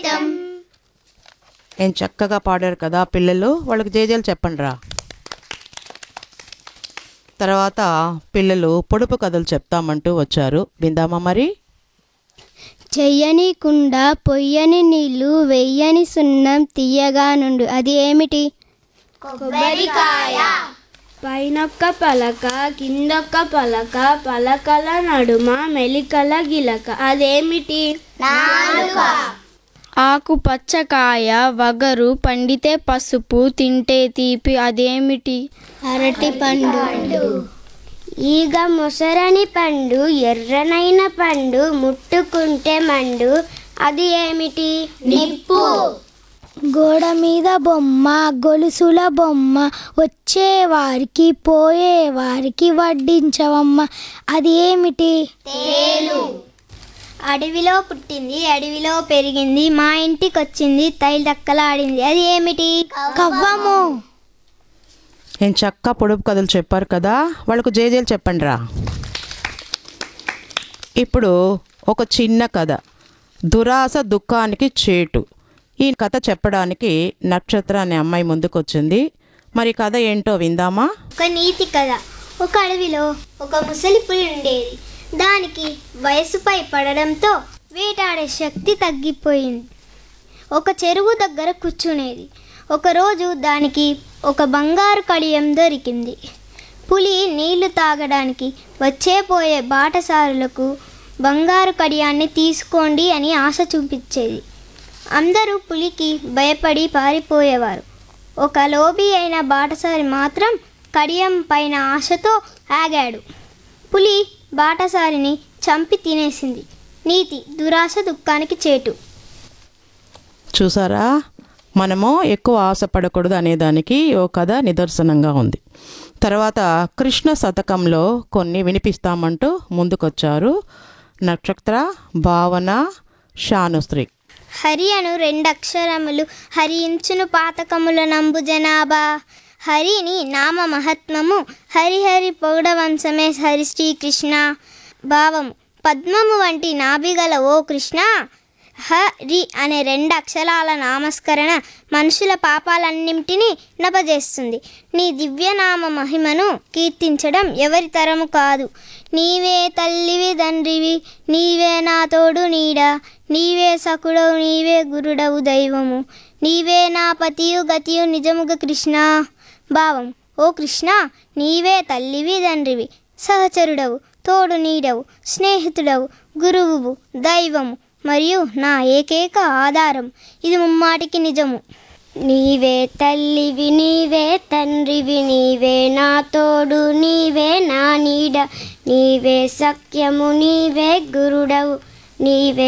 స్వాగతం ఏం చక్కగా పాడారు కదా పిల్లలు వాళ్ళకి జేజేలు చెప్పండి రా తర్వాత పిల్లలు పొడుపు కథలు చెప్తామంటూ వచ్చారు విందామా మరి చెయ్యని కుండ పొయ్యని నీళ్లు వెయ్యని సున్నం తీయగా నుండు అది ఏమిటి పైనొక్క పలక కిందొక్క పలక పలకల నడుమ మెలికల గిలక అదేమిటి ఆకు పచ్చకాయ వగరు పండితే పసుపు తింటే తీపి అదేమిటి అరటి పండు ఈగ మొసరని పండు ఎర్రనైన పండు ముట్టుకుంటే మండు అది ఏమిటి నిప్పు గోడ మీద బొమ్మ గొలుసుల బొమ్మ వచ్చేవారికి పోయేవారికి వడ్డించవమ్మ అది ఏమిటి అడవిలో పుట్టింది అడవిలో పెరిగింది మా ఇంటికి వచ్చింది తైలక్కలాడింది అది ఏమిటి కవ్వము ఏం చక్క పొడుపు కథలు చెప్పారు కదా వాళ్ళకు జేజేలు చెప్పండి రా ఇప్పుడు ఒక చిన్న కథ దురాశ దుఃఖానికి చేటు ఈ కథ చెప్పడానికి నక్షత్ర అనే అమ్మాయి ముందుకొచ్చింది మరి కథ ఏంటో విందామా ఒక నీతి కథ ఒక అడవిలో ఒక ముసలి పులి ఉండేది దానికి వయసుపై పడడంతో వేటాడే శక్తి తగ్గిపోయింది ఒక చెరువు దగ్గర కూర్చునేది ఒకరోజు దానికి ఒక బంగారు కడియం దొరికింది పులి నీళ్లు తాగడానికి వచ్చే పోయే బాటసారులకు బంగారు కడియాన్ని తీసుకోండి అని ఆశ చూపించేది అందరూ పులికి భయపడి పారిపోయేవారు ఒక లోబి అయిన బాటసారి మాత్రం కడియం పైన ఆశతో ఆగాడు పులి బాటసారిని చంపి తినేసింది నీతి దురాశ దుఃఖానికి చేటు చూసారా మనము ఎక్కువ ఆశపడకూడదు అనేదానికి ఓ కథ నిదర్శనంగా ఉంది తర్వాత కృష్ణ శతకంలో కొన్ని వినిపిస్తామంటూ ముందుకొచ్చారు నక్షత్ర భావన శానుశ్రీ హరి అను రెండు అక్షరములు హరించును పాతకముల నంబు జనాభా హరిని నామ మహత్మము హరిహరి పొగడ వంశమే హరి శ్రీకృష్ణ భావము పద్మము వంటి నాభిగల ఓ కృష్ణ హరి అనే రెండు అక్షరాల నామస్కరణ మనుషుల పాపాలన్నింటినీ నపజేస్తుంది నీ దివ్యనామ మహిమను కీర్తించడం ఎవరి తరము కాదు నీవే తల్లివి తండ్రివి నీవే నా తోడు నీడ నీవే సకుడవు నీవే గురుడవు దైవము నీవే నా పతియు గతియు నిజముగ కృష్ణ భావం ఓ కృష్ణ నీవే తల్లివి తండ్రివి సహచరుడవు తోడు నీడవు స్నేహితుడవు గురువువు దైవము మరియు నా ఏకైక ఆధారం ఇది ముమ్మాటికి నిజము నీవే తల్లివి నీవే తండ్రివి నీవే నా తోడు నీవే నా నీడ నీవే సఖ్యము నీవే గురుడవు నీవే